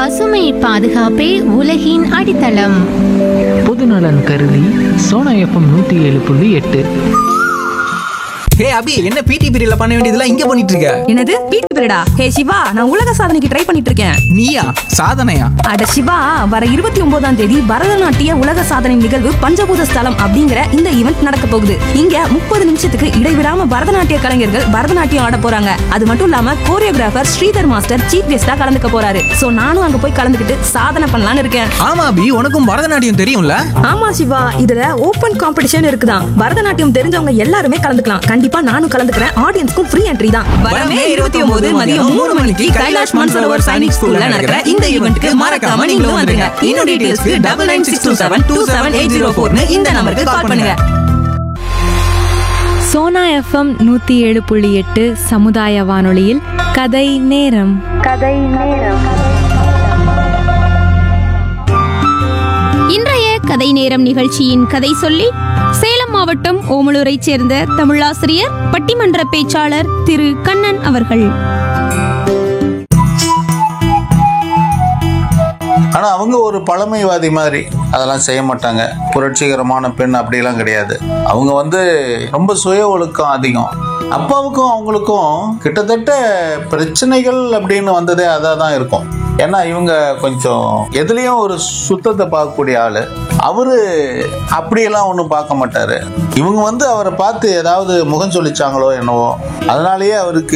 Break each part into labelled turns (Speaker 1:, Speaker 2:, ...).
Speaker 1: பசுமை பாதுகாப்பே உலகின் அடித்தளம்
Speaker 2: பொதுநலன் கருதி சோனா எஃப்எம் நூற்றி ஏழு புள்ளி எட்டு
Speaker 3: ஹே அபி என்ன பிடி பீரியட்ல பண்ண வேண்டியதெல்லாம் இங்க பண்ணிட்டு இருக்க
Speaker 4: என்னது பீட்டி பீரியடா ஹே சிவா நான் உலக சாதனைக்கு ட்ரை பண்ணிட்டு இருக்கேன்
Speaker 3: நீயா சாதனையா
Speaker 4: அட சிவா வர இருபத்தி ஒன்பதாம் தேதி பரதநாட்டிய உலக சாதனை நிகழ்வு பஞ்சபூத ஸ்தலம் அப்படிங்கிற இந்த ஈவெண்ட் நடக்க போகுது இங்க முப்பது நிமிஷத்துக்கு இடைவிடாம பரதநாட்டிய கலைஞர்கள் பரதநாட்டியம் ஆட போறாங்க அது மட்டும் இல்லாம கோரியோகிராஃபர் ஸ்ரீதர் மாஸ்டர் சீஃப் கெஸ்டா கலந்துக்க போறாரு சோ நானும் அங்க போய் கலந்துக்கிட்டு சாதனை பண்ணலாம்னு இருக்கேன்
Speaker 3: ஆமா அபி உனக்கும் பரதநாட்டியம் தெரியும்ல
Speaker 4: ஆமா சிவா இதுல ஓபன் காம்படிஷன் இருக்குதான் பரதநாட்டியம் தெரிஞ்சவங்க எல்லாருமே கலந்துக்கலாம் கண்டிப்பா நானும் கலந்துக்கிறேன் ஆடியன்ஸ்க்கும் ஃப்ரீ என்ட்ரி தான் வரமே இருபத்தி ஒன்பது மதியம் மூணு மணிக்கு கைலாஷ் மான்சரோவர் சைனிக் ஸ்கூல்ல நடக்கிற இந்த ஈவெண்ட்க்கு மறக்காம நீங்களும் வந்துருங்க இன்னும் டீடைல்ஸ்க்கு double nine six two seven two seven eight zero ஃபோர்னு இந்த நம்பருக்கு கால் பண்ணுங்க
Speaker 5: சோனா எஃப்எம் நூத்தி ஏழு புள்ளி எட்டு சமுதாய வானொலியில் கதை நேரம்
Speaker 6: இன்றைய கதை நேரம் நிகழ்ச்சியின் கதை சொல்லி சேலம் மாவட்டம் ஓமலூரைச் சேர்ந்த தமிழாசிரியர் பட்டிமன்ற பேச்சாளர் திரு கண்ணன் அவர்கள்
Speaker 7: ஆனா அவங்க ஒரு பழமைவாதி மாதிரி அதெல்லாம் செய்ய மாட்டாங்க புரட்சிகரமான பெண் அப்படிலாம் கிடையாது அவங்க வந்து ரொம்ப சுய ஒழுக்கம் அதிகம் அப்பாவுக்கும் அவங்களுக்கும் கிட்டத்தட்ட பிரச்சனைகள் அப்படின்னு வந்ததே அதாக தான் இருக்கும் ஏன்னா இவங்க கொஞ்சம் எதுலேயும் ஒரு சுத்தத்தை பார்க்கக்கூடிய ஆள் அவரு அப்படியெல்லாம் ஒன்றும் பார்க்க மாட்டாரு இவங்க வந்து அவரை பார்த்து ஏதாவது முகம் சொல்லிச்சாங்களோ என்னவோ அதனாலேயே அவருக்கு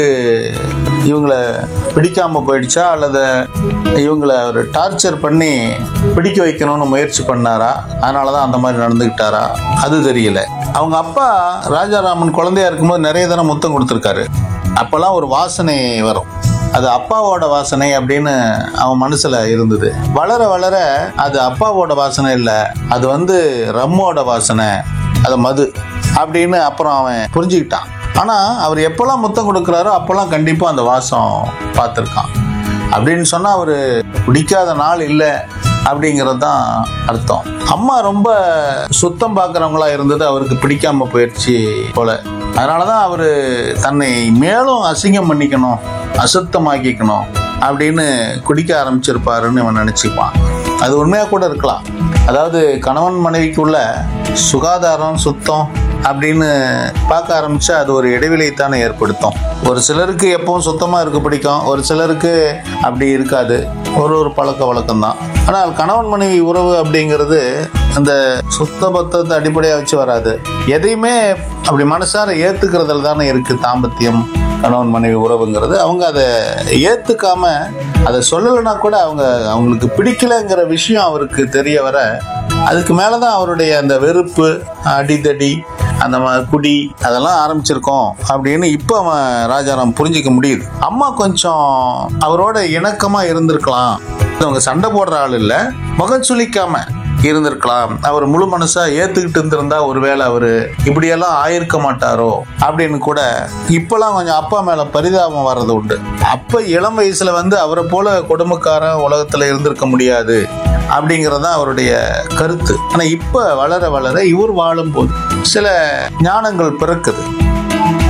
Speaker 7: இவங்களை பிடிக்காம போயிடுச்சா அல்லது இவங்களை அவர் டார்ச்சர் பண்ணி பிடிக்க வைக்கணும்னு முயற்சி பண்ணாரா அதனால தான் அந்த மாதிரி நடந்துக்கிட்டாரா அது தெரியல அவங்க அப்பா ராஜாராமன் குழந்தையா இருக்கும்போது நிறைய தடவை முத்தம் கொடுத்துருக்காரு அப்போல்லாம் ஒரு வாசனை வரும் அது அப்பாவோட வாசனை அப்படின்னு அவன் மனசுல இருந்தது வளர வளர அது அப்பாவோட வாசனை இல்லை அது வந்து ரம்மோட வாசனை அது மது அப்படின்னு அப்புறம் அவன் புரிஞ்சுக்கிட்டான் ஆனா அவர் எப்பெல்லாம் முத்தம் கொடுக்குறாரோ அப்பெல்லாம் கண்டிப்பா அந்த வாசம் பார்த்துருக்கான் அப்படின்னு சொன்னா அவரு குடிக்காத நாள் இல்லை அப்படிங்கிறது தான் அர்த்தம் அம்மா ரொம்ப சுத்தம் பார்க்குறவங்களா இருந்தது அவருக்கு பிடிக்காம போயிடுச்சு போல அதனால தான் அவர் தன்னை மேலும் அசிங்கம் பண்ணிக்கணும் அசுத்தமாக்கிக்கணும் அப்படின்னு குடிக்க ஆரம்பிச்சிருப்பாருன்னு இவன் நினச்சிப்பான் அது உண்மையாக கூட இருக்கலாம் அதாவது கணவன் மனைவிக்குள்ள சுகாதாரம் சுத்தம் அப்படின்னு பார்க்க ஆரம்பிச்சா அது ஒரு இடைவெளியை தானே ஏற்படுத்தும் ஒரு சிலருக்கு எப்பவும் சுத்தமாக இருக்க பிடிக்கும் ஒரு சிலருக்கு அப்படி இருக்காது ஒரு ஒரு பழக்க வழக்கம் தான் ஆனால் கணவன் மனைவி உறவு அப்படிங்கிறது அந்த சுத்த பத்தத்தை அடிப்படையாக வச்சு வராது எதையுமே அப்படி மனசார ஏற்றுக்கிறதுல தானே இருக்குது தாம்பத்தியம் கணவன் மனைவி உறவுங்கிறது அவங்க அதை ஏற்றுக்காம அதை சொல்லலைன்னா கூட அவங்க அவங்களுக்கு பிடிக்கலைங்கிற விஷயம் அவருக்கு தெரிய வர அதுக்கு மேலே தான் அவருடைய அந்த வெறுப்பு அடிதடி அந்த ம- குடி அதெல்லாம் ஆரம்பிச்சிருக்கோம் அப்படின்னு இப்போ அவன் ராஜாராம் புரிஞ்சிக்க முடியுது அம்மா கொஞ்சம் அவரோட இணக்கமாக இருந்திருக்கலாம் அவங்க சண்டை போடுற ஆள் இல்லை முகம் சுளிக்காம இருந்திருக்கலாம் அவர் முழு மனசா ஏத்துக்கிட்டு இருந்திருந்தா ஒருவேளை அவரு இப்படியெல்லாம் ஆயிருக்க மாட்டாரோ அப்படின்னு கூட இப்பெல்லாம் கொஞ்சம் அப்பா மேல பரிதாபம் வர்றது உண்டு அப்ப இளம் வயசுல வந்து அவரை போல கொடுமைக்காரன் உலகத்துல இருந்திருக்க முடியாது அப்படிங்கிறது தான் அவருடைய கருத்து ஆனா இப்ப வளர வளர இவர் வாழும்போது சில ஞானங்கள் பிறக்குது